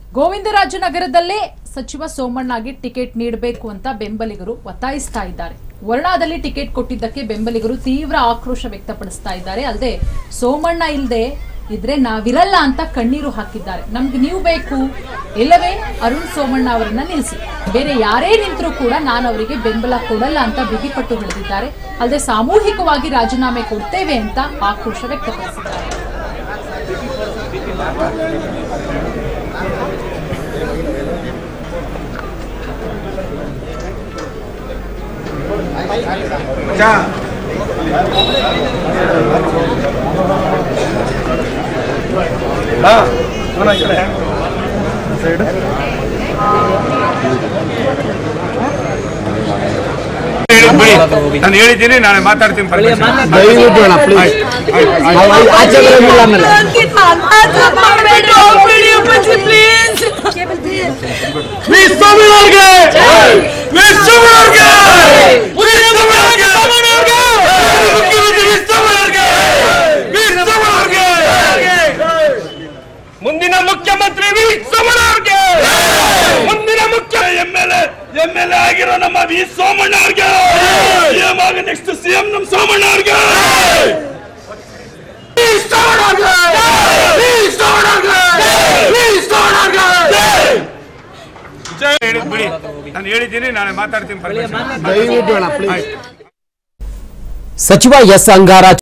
ಗೋವಿಂದರಾಜನಗರದಲ್ಲೇ ಸಚಿವ ಸೋಮಣ್ಣಗೆ ಟಿಕೆಟ್ ನೀಡಬೇಕು ಅಂತ ಬೆಂಬಲಿಗರು ಒತ್ತಾಯಿಸ್ತಾ ಇದ್ದಾರೆ ವರ್ಣಾದಲ್ಲಿ ಟಿಕೆಟ್ ಕೊಟ್ಟಿದ್ದಕ್ಕೆ ಬೆಂಬಲಿಗರು ತೀವ್ರ ಆಕ್ರೋಶ ವ್ಯಕ್ತಪಡಿಸ್ತಾ ಇದ್ದಾರೆ ಅಲ್ಲದೆ ಸೋಮಣ್ಣ ಇಲ್ಲದೆ ಇದ್ರೆ ನಾವಿರಲ್ಲ ಅಂತ ಕಣ್ಣೀರು ಹಾಕಿದ್ದಾರೆ ನಮ್ಗೆ ನೀವು ಬೇಕು ಇಲ್ಲವೇ ಅರುಣ್ ಸೋಮಣ್ಣ ಅವರನ್ನ ನಿಲ್ಲಿಸಿ ಬೇರೆ ಯಾರೇ ನಿಂತರೂ ಕೂಡ ನಾನು ಅವರಿಗೆ ಬೆಂಬಲ ಕೊಡಲ್ಲ ಅಂತ ಬಿಗಿಪಟ್ಟು ಹಿಡಿದಿದ್ದಾರೆ ಅಲ್ಲದೆ ಸಾಮೂಹಿಕವಾಗಿ ರಾಜೀನಾಮೆ ಕೊಡ್ತೇವೆ ಅಂತ ಆಕ್ರೋಶ ವ್ಯಕ್ತಪಡಿಸಿದ್ದಾರೆ ಬಿಡಿ ನಾನು ಹೇಳಿದ್ದೀನಿ ನಾಳೆ ಮಾತಾಡ್ತೀನಿ permission. ದಯವಿಟ್ಟು ಅಣ್ಣ ಪ್ಲೀಸ್ ಆಚೆ ಬರೋದಿಲ್ಲ ಆಮೇಲೆ ವೀರ್ ಸೋಮಣ್ಣವ್ರಿಗೆ! ವೀರ್ ಸೋಮಣ್ಣವ್ರಿಗೆ! ವೀರ್ ಸೋಮಣ್ಣವ್ರಿಗೆ! ಮುಖ್ಯಮಂತ್ರಿ ವೀರ್ ಸೋಮಣ್ಣವ್ರಿಗೆ! ವೀರ್ ಸೋಮಣ್ಣವ್ರಿಗೆ! ಮುಂದಿನ ಮುಖ್ಯಮಂತ್ರಿ ವಿ ಸೋಮಣ್ಣವ್ರಿಗೆ ಮುಂದಿನ ಮುಖ್ಯ M L M L A ಆಗಿರೋ ನಮ್ಮ ವಿ ಸೋಮಣ್ಣ ಅವ್ರಿಗೆ ಸಿಎಂ ಆಗ ನೆಕ್ಸ್ಟ್ ಸಿಎಂ ನಮ್ಮ ಸೋಮಣ್ಣ ಅವ್ರಿಗೆ ವಿ ಸೋಮಣ್ಣ ಅವ್ರಿಗೆ! ವಿ ಸೋಮಣ್ಣ ಅವ್ರಿಗೆ! ವಿ ಸೋಮಣ್ಣ ಅವ್ರಿಗೆ! ಜೈ ಹೇಳಿದ್ ಬಿಡಿ ನಾನು ಹೇಳಿದ್ದೀನಿ ನಾಳೆ ಮಾತಾಡ್ತೀನಿ permission. ದಯವಿಟ್ಟು ಅಣ್ಣ ಪ್ಲೀಸ್ ಸಚಿವ ಎಸ್ ಅಂಗಾರ